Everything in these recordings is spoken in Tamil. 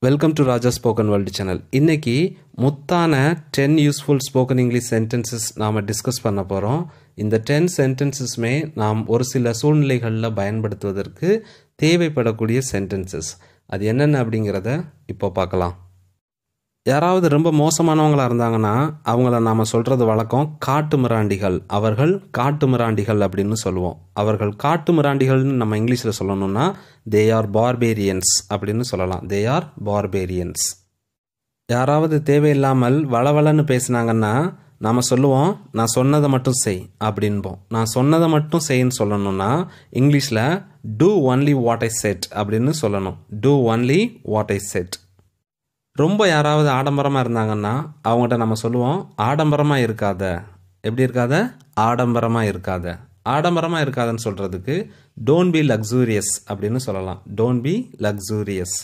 Welcome to Raja spoken world channel இன்னைக்கு முத்தான ten useful spoken English sentences நாம் டிஸ்கஸ் பண்ண போகிறோம் இந்த டென் சென்டென்சஸ்மே நாம் ஒரு சில சூழ்நிலைகளில் பயன்படுத்துவதற்கு தேவைப்படக்கூடிய சென்டென்சஸ் அது என்னென்ன அப்படிங்கிறத இப்போ பார்க்கலாம் யாராவது ரொம்ப மோசமானவங்களாக இருந்தாங்கன்னா அவங்கள நாம் சொல்கிறது வழக்கம் காட்டு மிராண்டிகள் அவர்கள் காட்டு மிராண்டிகள் அப்படின்னு சொல்லுவோம் அவர்கள் காட்டு மிராண்டிகள்னு நம்ம இங்கிலீஷில் சொல்லணும்னா தே ஆர் பார்பேரியன்ஸ் அப்படின்னு சொல்லலாம் தே ஆர் பார்பேரியன்ஸ் யாராவது தேவையில்லாமல் வளவளன்னு பேசினாங்கன்னா நாம் சொல்லுவோம் நான் சொன்னதை மட்டும் செய் அப்படின்போம் நான் சொன்னதை மட்டும் செய்ன்னு சொல்லணும்னா இங்கிலீஷில் do only what I said அப்படின்னு சொல்லணும் do only what I said ரொம்ப யாராவது ஆடம்பரமாக இருந்தாங்கன்னா அவங்ககிட்ட நம்ம சொல்லுவோம் ஆடம்பரமாக இருக்காத எப்படி இருக்காத ஆடம்பரமாக இருக்காத ஆடம்பரமாக இருக்காதன்னு சொல்கிறதுக்கு டோன்ட் பி லக்ஸூரியஸ் அப்படின்னு சொல்லலாம் டோன்ட் பி லக்ஸூரியஸ்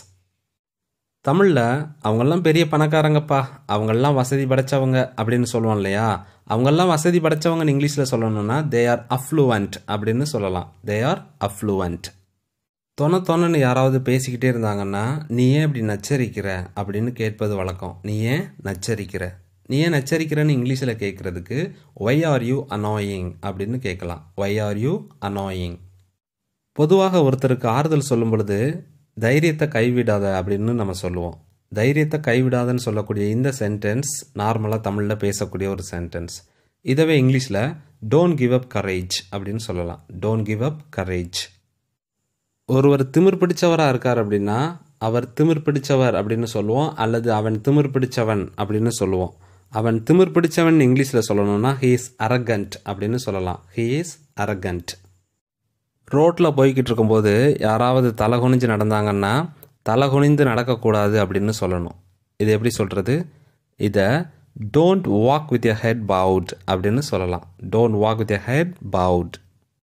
தமிழில் அவங்கெல்லாம் பெரிய பணக்காரங்கப்பா அவங்கெல்லாம் வசதி படைச்சவங்க அப்படின்னு சொல்லுவோம் இல்லையா அவங்கெல்லாம் வசதி படைச்சவங்கன்னு இங்கிலீஷில் சொல்லணும்னா தே ஆர் அஃப்ளூவன்ட் அப்படின்னு சொல்லலாம் தே ஆர் அஃப்ளூவன்ட் தொண தொணன்னு யாராவது பேசிக்கிட்டே இருந்தாங்கன்னா நீ ஏன் இப்படி நச்சரிக்கிற அப்படின்னு கேட்பது வழக்கம் நீ ஏன் நச்சரிக்கிற நீ ஏன் நச்சரிக்கிறன்னு இங்கிலீஷில் கேட்குறதுக்கு ஒய் ஆர் யூ அனாயிங் அப்படின்னு கேட்கலாம் ஒய் ஆர் யூ அனாயிங் பொதுவாக ஒருத்தருக்கு ஆறுதல் சொல்லும் பொழுது தைரியத்தை கைவிடாத அப்படின்னு நம்ம சொல்லுவோம் தைரியத்தை கைவிடாதன்னு சொல்லக்கூடிய இந்த சென்டென்ஸ் நார்மலாக தமிழில் பேசக்கூடிய ஒரு சென்டென்ஸ் இதவே இங்கிலீஷில் டோன்ட் கிவ் அப் கரேஜ் அப்படின்னு சொல்லலாம் டோன்ட் கிவ் அப் கரேஜ் ஒருவர் திமிர் பிடிச்சவராக இருக்கார் அப்படின்னா அவர் திமிர் பிடிச்சவர் அப்படின்னு சொல்லுவோம் அல்லது அவன் திமிர் பிடிச்சவன் அப்படின்னு சொல்லுவோம் அவன் திமிர் பிடிச்சவன் இங்கிலீஷில் சொல்லணும்னா ஹீ இஸ் அரகண்ட் அப்படின்னு சொல்லலாம் ஹீ இஸ் அரகண்ட் ரோட்டில் போய்கிட்டு இருக்கும்போது யாராவது தலை குனிஞ்சு நடந்தாங்கன்னா தலை குனிந்து நடக்கக்கூடாது அப்படின்னு சொல்லணும் இது எப்படி சொல்கிறது இதை don't walk with a head bowed அப்படின்னு சொல்லலாம் don't walk with a head bowed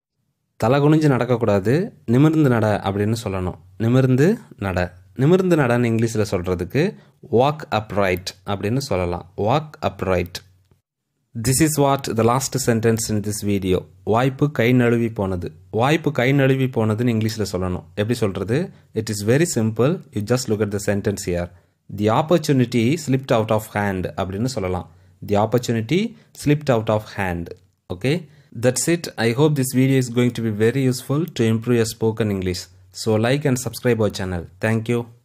தலை குனிஞ்சு நடக்கக்கூடாது நிமிர்ந்து நட அப்படின்னு சொல்லணும் நிமிர்ந்து நட நிமிர்ந்து நடன்னு இங்கிலீஷில் சொல்கிறதுக்கு வாக் அப் ரைட் அப்படின்னு சொல்லலாம் walk up right this is what the last sentence in this video வாய்ப்பு கை நழுவி போனது வாய்ப்பு கை நழுவி போனதுன்னு இங்கிலீஷில் சொல்லணும் எப்படி சொல்கிறது it is very simple you just look at the sentence here the opportunity slipped out of hand அப்படின்னு சொல்லலாம் the opportunity slipped out of hand okay That's it. I hope this video is going to be very useful to improve your spoken English. So like and subscribe our channel. Thank you.